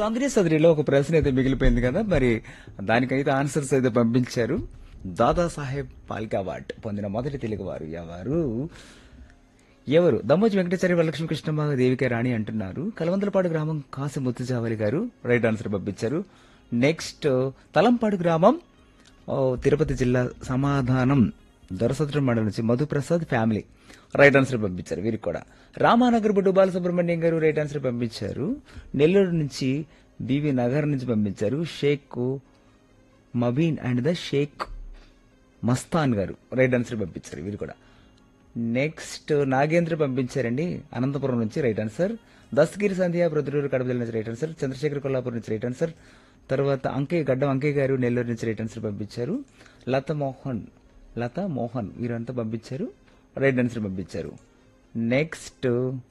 కాంగ్రెస్ అదిలో ఒక ప్రశ్న అయితే మిగిలిపోయింది కదా మరి దానికైతే ఆన్సర్స్ అయితే పంపించారు దాదాసాహెబ్ పాల్కే అవార్డ్ పొందిన మొదటి తెలుగువారు ఎవరు ఎవరు దమ్మోజి వెంకటాచార్య వరలక్ష్మి కృష్ణమ్మ దేవికే రాణి అంటున్నారు కలవందలపాడు గ్రామం కాసి ముత్తుజావలి గారు రైట్ ఆన్సర్ పంపించారు నెక్స్ట్ తలంపాడు గ్రామం ఓ, తిరుపతి జిల్లా సమాధానం దొరసత్రం మండలం నుంచి మధుప్రసాద్ ఫ్యామిలీ రైట్ ఆన్సర్ పంపించారు వీరికి కూడా రామానగర్ బుడ్డు బాలసుబ్రహ్మణ్యం గారు రైట్ ఆన్సర్ పంపించారు నెల్లూరు నుంచి బీవీ నగర్ నుంచి పంపించారు షేక్ మబీన్ అండ్ ద షేక్ మస్తాన్ గారు రైట్ ఆన్సర్ పంపించారు వీరు కూడా నెక్స్ట్ నాగేంద్ర పంపించారండి అనంతపురం నుంచి రైట్ ఆన్సర్ దస్తగిరి సంధ్య ప్రొద్దుటూరు కడప జిల్లా నుంచి రైట్ ఆన్సర్ చంద్రశేఖర్ కొల్లాపూర్ నుంచి రైట్ ఆన్సర్ తర్వాత అంకయ్య గడ్డం అంకయ్య గారు నెల్లూరు నుంచి రైట్ ఆన్సర్ పంపించారు లత మోహన్ లత మోహన్ వీరంతా పంపించారు రైట్ ఆన్సర్ పంపించారు నెక్స్ట్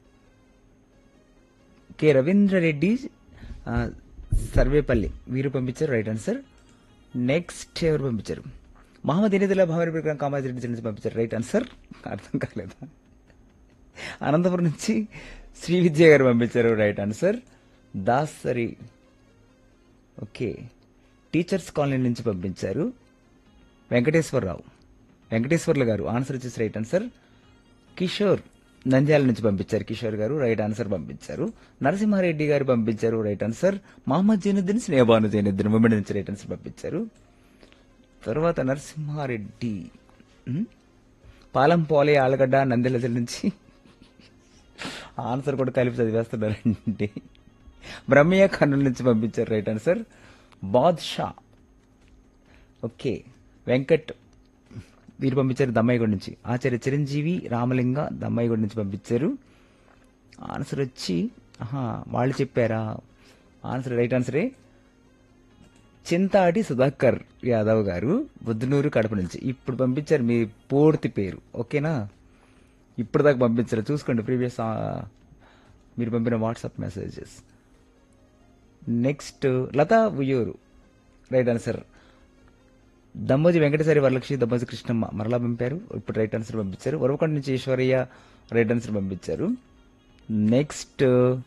కె రవీంద్రరెడ్డి ఆ, సర్వేపల్లి వీరు పంపించారు రైట్ ఆన్సర్ నెక్స్ట్ ఎవరు పంపించారు మహమ్మద్ ఎనిదుల్లా భవన్ విక్రమ్ కామాజీ రెడ్డి నుంచి పంపించారు రైట్ ఆన్సర్ అర్థం కాలేదా అనంతపురం నుంచి శ్రీ విద్య గారు పంపించారు right answer Dasari okay teachers colony నుంచి పంపించారు వెంకటేశ్వరరావు వెంకటేశ్వర్లు గారు ఆన్సర్ వచ్చేసి రైట్ ఆన్సర్ కిషోర్ నంద్యాల నుంచి పంపించారు కిషోర్ గారు రైట్ ఆన్సర్ పంపించారు నరసింహారెడ్డి గారు పంపించారు రైట్ ఆన్సర్ మహమ్మద్ జైనుద్దీన్ స్నేహబాను జైనుద్దీన్ ముంబై నుంచి రైట్ ఆన్సర్ పంపించారు తర్వాత నరసింహారెడ్డి ఉమ్, పాలం పోలే ఆలగడ్డ నంద్యాల జిల్లా నుంచి ఆన్సర్ కూడా కలిపి చదివేస్తున్నారండి బ్రహ్మయ్య కర్నూలు నుంచి పంపించారు right answer Badshah okay Venkat Veeru పంపించారు దమ్మాయిగూడ నుంచి ఆచార్య చిరంజీవి రామలింగ దమ్మాయిగూడ నుంచి పంపించారు ఆన్సర్ వచ్చి ఆహా వాళ్ళు చెప్పారా ఆన్సర్ రైట్ ఆన్సరే చింతాడి సుధాకర్ యాదవ్ గారు బుద్ధనూరు కడప నుంచి ఇప్పుడు పంపించారు మీ పూర్తి పేరు ఓకేనా ఇప్పుడు దాకా పంపించారు చూసుకోండి ప్రీవియస్ మీరు పంపిన WhatsApp messages next Latha Uyyuru right answer Dammoji Venkateswari Varalakshmi Dammoji Krishnamma మరలా పంపారు ఇప్పుడు రైట్ ఆన్సర్ పంపించారు ఉరవకొండ నుంచి ఈశ్వరయ్య రైట్ ఆన్సర్ పంపించారు నెక్స్ట్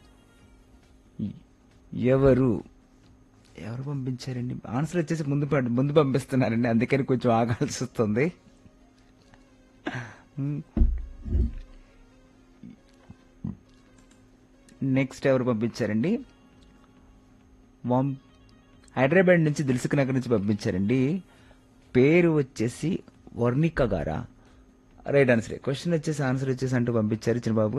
ఎవరు ఎవరు పంపించారండి ఆన్సర్ వచ్చేసి ముందు పం- ముందు పంపిస్తున్నారండి అందుకని కొంచెం ఆగాల్సి వస్తుంది నెక్స్ట్ ఎవరు పంపించారండి వామ్- హైదరాబాద్ నుంచి దిల్సుఖ్ నగర్ నుంచి పంపించారండి పేరు వచ్చేసి వర్ణిక గారా రైట్ ఆన్సర్ క్వశ్చన్ వచ్చేసి ఆన్సర్ వచ్చేసి అంటూ పంపించారు చిన్నబాబు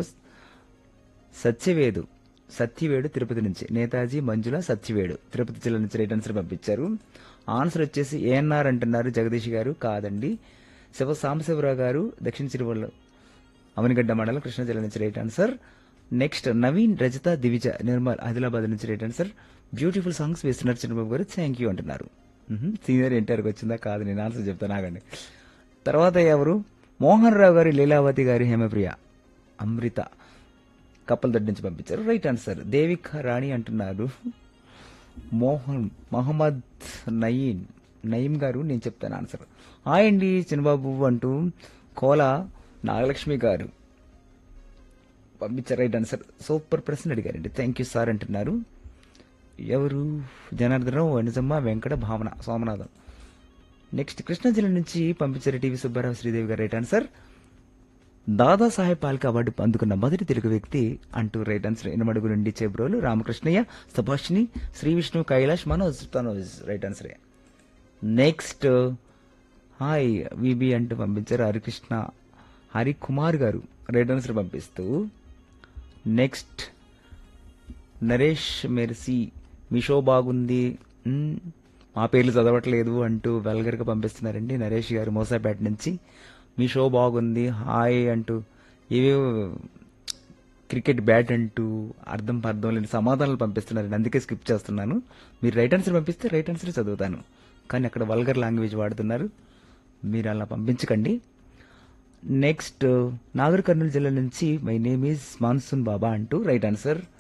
సత్యవేదు సత్యవేడు తిరుపతి నుంచి నేతాజీ మంజుల సత్యవేడు తిరుపతి జిల్లా నుంచి రైట్ ఆన్సర్ పంపించారు ఆన్సర్ వచ్చేసి ఏఎన్ఆర్ అంటున్నారు జగదీష్ గారు కాదండి శివ సాంబశివరావు గారు దక్షిణ తిరువల్ల అవనిగడ్డ మండలం కృష్ణా జిల్లా నుంచి right answer next Naveen Rajitha Divija Nirmal Adilabad నుంచి రైట్ ఆన్సర్ బ్యూటిఫుల్ సాంగ్స్ వేస్తున్నారు చిన్నబాబు గారు థ్యాంక్ యూ అంటున్నారు మ్మ్. సీనియర్ ఎన్టీఆర్కి వచ్చిందా కాదు నేను ఆన్సర్ చెప్తాను ఆగండి తర్వాత ఎవరు మోహన్ రావు గారు లీలావతి గారి హేమప్రియ అమృత కప్పలదొడ్డి నుంచి పంపించారు రైట్ ఆన్సర్ దేవిక రాణి అంటున్నారు మోహన్ మహమ్మద్ నయీన్ నయీం గారు నేను చెప్తాను ఆన్సర్ హాయ్ అండి చిన్నబాబు అంటూ కోల నాగలక్ష్మి గారు పంపించారు రైట్ ఆన్సర్ సూపర్ ప్రశ్న అడిగారండి థ్యాంక్ యూ సార్ అంటున్నారు ఎవరు జనార్దనం వనిజమ్మ వెంకట భావన సోమనాథం నెక్స్ట్ కృష్ణా జిల్లా నుంచి పంపించారు TV Subbarao Sridevi garu right answer Dadasaheb Phalke award అందుకున్న మొదటి తెలుగు వ్యక్తి అంటూ రైట్ ఆన్సర్ ఎనమడుగు నుండి చేబ్రోలు రామకృష్ణయ్య సుభాషిణి శ్రీ విష్ణు కైలాష్ మనోజ్ తనోజ్ రైట్ ఆన్సరే నెక్స్ట్ హాయ్ విబి అంటూ పంపించారు హరికృష్ణ హరికుమార్ గారు రైట్ ఆన్సర్ పంపిస్తూ నెక్స్ట్ నరేష్ మెర్సీ మీ షో బాగుంది మ్, మా పేర్లు చదవట్లేదు అంటూ వెల్గర్గా పంపిస్తున్నారండి నరేష్ గారు మోసాపేట నుంచి మీ షో బాగుంది హాయ్ అంటూ ఏవేవో క్రికెట్ బ్యాట్ అంటూ అర్థం పర్థం లేని సమాధానాలు పంపిస్తున్నారండి అందుకే స్కిప్ చేస్తున్నాను మీరు రైట్ ఆన్సర్ పంపిస్తే రైట్ ఆన్సర్ చదువుతాను కానీ అక్కడ వల్గర్ లాంగ్వేజ్ వాడుతున్నారు మీరు అలా పంపించకండి నెక్స్ట్ నాగర్ కర్నూలు జిల్లా నుంచి my name is Monsoon Baba అంటూ రైట్ ఆన్సర్